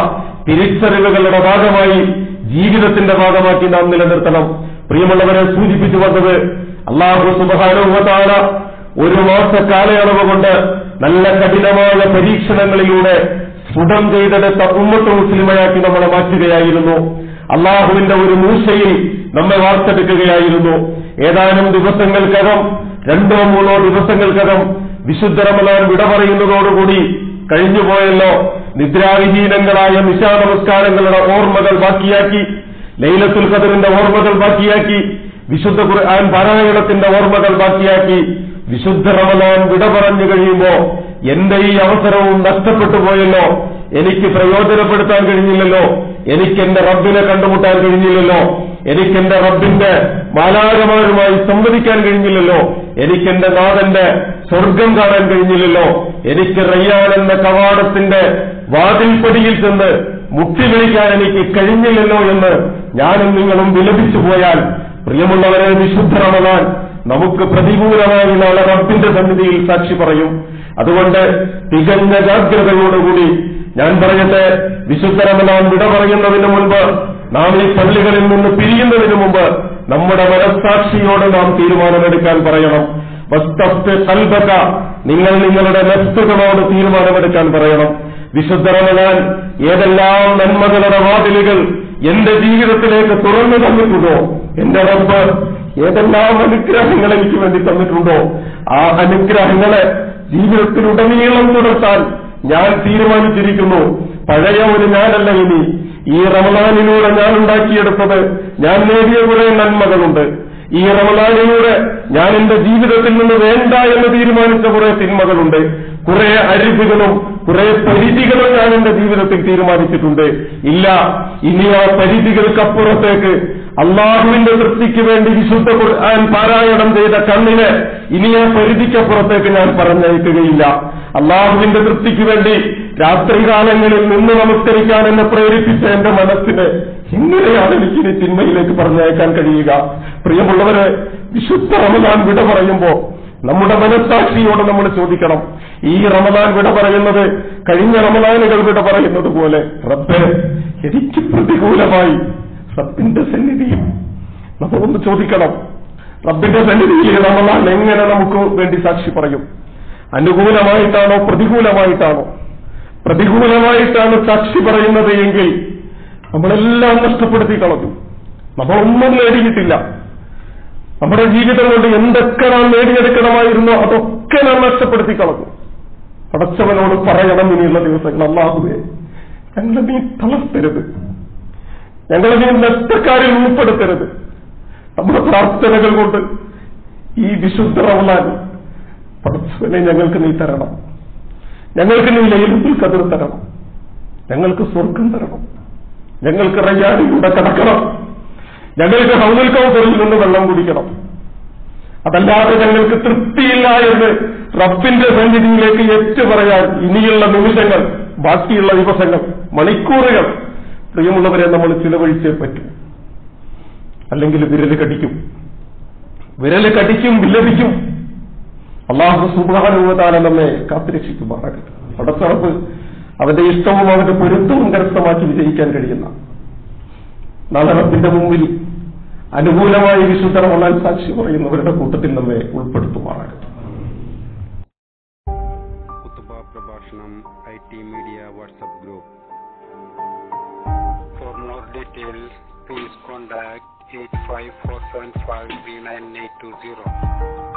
തിരിച്ചറിവുകളുടെ ഭാഗമായി ജീവിതത്തിന്റെ ഭാഗമാക്കി നാം നിലനിർത്തണം പ്രിയമുള്ളവരെ സൂചിപ്പിച്ചു വന്നത് അള്ളാഹു സുബാനുഭവത്താല ഒരു മാസ കാലയളവ് കൊണ്ട് നല്ല കഠിനമായ പരീക്ഷണങ്ങളിലൂടെ സ്ഫുടം ചെയ്തെടുത്ത ഉമ്മത്ത് മുസ്ലിമയാക്കി നമ്മളെ മാറ്റുകയായിരുന്നു അള്ളാഹുവിന്റെ ഒരു മൂശയിൽ നമ്മെ വാർത്തെടുക്കുകയായിരുന്നു ഏതാനും ദിവസങ്ങൾക്കകം രണ്ടോ മൂന്നോ ദിവസങ്ങൾക്കകം വിശുദ്ധ റമലാൻ വിട പറയുന്നതോടുകൂടി കഴിഞ്ഞുപോയല്ലോ നിദ്രാവിഹീനങ്ങളായ നിശാ നമസ്കാരങ്ങളുടെ ഓർമ്മകൾ ബാക്കിയാക്കി ലൈലത്തുൽ ഖദറിന്റെ ഓർമ്മകൾ ബാക്കിയാക്കി വിശുദ്ധ ഖുർആൻ പാരായണത്തിന്റെ ഓർമ്മകൾ ബാക്കിയാക്കി വിശുദ്ധ റമലാൻ വിട പറഞ്ഞു കഴിയുമ്പോ എന്റെ ഈ അവസരവും നഷ്ടപ്പെട്ടു പോയല്ലോ എനിക്ക് പ്രയോജനപ്പെടുത്താൻ കഴിഞ്ഞില്ലല്ലോ എനിക്ക് എന്റെ റബ്ബിനെ കണ്ടുമുട്ടാൻ കഴിഞ്ഞില്ലല്ലോ എനിക്ക് എന്റെ റബ്ബിന്റെ മാലാകമാരുമായി സംവദിക്കാൻ കഴിഞ്ഞില്ലല്ലോ എനിക്ക് എന്റെ നാഥന്റെ സ്വർഗം കാണാൻ കഴിഞ്ഞില്ലല്ലോ എനിക്ക് റയ്യാൻ എന്ന കവാടത്തിന്റെ വാതിൽപ്പടിയിൽ ചെന്ന് മുട്ടി വിളിക്കാൻ എനിക്ക് കഴിഞ്ഞില്ലല്ലോ എന്ന് ഞാനും നിങ്ങളും വിലപിച്ചു പോയാൽ പ്രിയമുള്ളവരെ വിശുദ്ധ റമദാൻ നമുക്ക് പ്രതികൂലമായി നാളെ റബ്ബിന്റെ സന്നിധിയിൽ സാക്ഷി പറയും അതുകൊണ്ട് തികഞ്ഞ ജാഗ്രതയോടുകൂടി ഞാൻ പറയട്ടെ വിശുദ്ധ റമദാൻ വിട പറയുന്നതിന് മുൻപ് നാം ഈ പള്ളികളിൽ നിന്ന് പിരിയുന്നതിന് മുമ്പ് നമ്മുടെ മനസ്സാക്ഷിയോട് നാം തീരുമാനമെടുക്കാൻ പറയണം വസ്തഫ്റ്റ് കൽബക നിങ്ങൾ നിങ്ങളുടെ നെഫ്റ്റുകളോട് തീരുമാനമെടുക്കാൻ പറയണം വിശുദ്ധ റമദാൻ ഏതെല്ലാം നന്മകളുടെ വാതിലുകൾ എന്റെ ജീവിതത്തിലേക്ക് തുറന്നു തന്നിട്ടുണ്ടോ എന്റെ റബ്ബ് ഏതെല്ലാം അനുഗ്രഹങ്ങൾ എനിക്ക് വേണ്ടി തന്നിട്ടുണ്ടോ ആ അനുഗ്രഹങ്ങളെ ജീവിതത്തിലുടനീളം തുടർത്താൻ ഞാൻ തീരുമാനിച്ചിരിക്കുന്നു പഴയ ഒരു ഞാനല്ല ഇനി ഈ റമദാനിലൂടെ ഞാൻ ഉണ്ടാക്കിയെടുത്തത് ഞാൻ നേടിയ കുറെ നന്മകളുണ്ട് ഈ റമദാനിലൂടെ ഞാൻ എന്റെ ജീവിതത്തിൽ നിന്ന് വേണ്ട എന്ന് തീരുമാനിച്ച കുറെ തിന്മകളുണ്ട് കുറെ അരുവികളും കുറെ പരിധികളും ഞാൻ എന്റെ ജീവിതത്തിൽ തീരുമാനിച്ചിട്ടുണ്ട് ഇല്ല ഇനി ആ പരിധികൾക്കപ്പുറത്തേക്ക് അള്ളാഹുവിന്റെ തൃപ്തിക്ക് വേണ്ടി വിശുദ്ധ ഖുർആൻ പാരായണം ചെയ്ത കണ്ണിന് ഇനി ആ പരിധിക്കപ്പുറത്തേക്ക് ഞാൻ പറഞ്ഞയക്കുകയില്ല അള്ളാഹുവിന്റെ തൃപ്തിക്ക് വേണ്ടി രാത്രികാലങ്ങളിൽ നിന്ന് നമസ്കരിക്കാൻ എന്നെ പ്രേരിപ്പിച്ച എന്റെ മനസ്സിന് എങ്ങനെയാണ് എനിക്കിനി തിന്മയിലേക്ക് പറഞ്ഞയക്കാൻ കഴിയുക പ്രിയമുള്ളവരെ വിശുദ്ധ റമദാൻ വിട പറയുമ്പോ നമ്മുടെ മനസ്സാക്ഷിയോട് നമ്മൾ ചോദിക്കണം ഈ റമദാൻ വിട പറയുന്നത് കഴിഞ്ഞ റമദാനുകൾ വിട പറയുന്നത് പോലെ റബ്ബെ എനിക്ക് പ്രതികൂലമായി റബ്ബിന്റെ സന്നിധിയിൽ നമ്മളൊന്ന് ചോദിക്കണം റബ്ബിന്റെ സന്നിധിയിൽ റമദാൻ എങ്ങനെ നമുക്ക് വേണ്ടി സാക്ഷി പറയും അനുകൂലമായിട്ടാണോ പ്രതികൂലമായിട്ടാണോ പ്രതികൂലമായിട്ടാണ് സാക്ഷി പറയുന്നത് എങ്കിൽ നമ്മളെല്ലാം നഷ്ടപ്പെടുത്തി കളഞ്ഞു നമ്മളൊന്നും നേടിയിട്ടില്ല നമ്മുടെ ജീവിതം കൊണ്ട് എന്തൊക്കെ നാം നേടിയെടുക്കണമായിരുന്നോ അതൊക്കെ നാം നഷ്ടപ്പെടുത്തി കളഞ്ഞു പടച്ചവനോട് പറയണം ഇനിയുള്ള ദിവസങ്ങൾ അള്ളാഹുവേ ഞങ്ങളെ നീ തളർത്തരുത് ഞങ്ങളെ നീ നഷ്ടക്കാരിൽ ഉൾപ്പെടുത്തരുത് നമ്മുടെ പ്രാർത്ഥനകൾ കൊണ്ട് ഈ വിശുദ്ധ റമലാൻ പടച്ചവനെ ഞങ്ങൾക്ക് നീ തരണം ഞങ്ങൾക്ക് നീ ലൈലത്തിൽ കതിർ തരണം ഞങ്ങൾക്ക് സ്വർഗം തരണം ഞങ്ങൾക്ക് റയ്യാനിലൂടെ കടക്കണം ഞങ്ങൾക്ക് ഹൗലുൽ കൗസറിൽ നിന്ന് വെള്ളം കുടിക്കണം അതല്ലാതെ ഞങ്ങൾക്ക് തൃപ്തിയില്ല എന്ന് റബ്ബിന്റെ സന്നിധിയിലേക്ക് ഏറ്റു പറയാൻ ഇനിയുള്ള നിമിഷങ്ങൾ ബാക്കിയുള്ള ദിവസങ്ങൾ മണിക്കൂറുകൾ പ്രിയമുള്ളവരെ നമ്മൾ ചിലവഴിച്ചേ പറ്റൂ അല്ലെങ്കിൽ വിരല് കടിക്കും വിരല് കടിക്കും വിലപിക്കും അള്ളാഹു സുബാനുവതാല നമ്മെ കാത്തുരക്ഷിക്കുമാറാകട്ടെ പടത്തറപ്പ് അവന്റെ ഇഷ്ടവും അവന്റെ പൊരുത്തവും കരസ്ഥമാക്കി വിജയിക്കാൻ കഴിയുന്ന നാളെ റബ്ബിന്റെ മുമ്പിൽ അനുകൂലമായി വിശുദ്ധ റമലാൻ സാക്ഷി പറയുന്നവരുടെ കൂട്ടത്തിൽ നമ്മെ ഉൾപ്പെടുത്തുമാറാകട്ടെ കുത്തുബ പ്രഭാഷണം I T media WhatsApp group for more details please contact eight five four seven five three nine eight two zero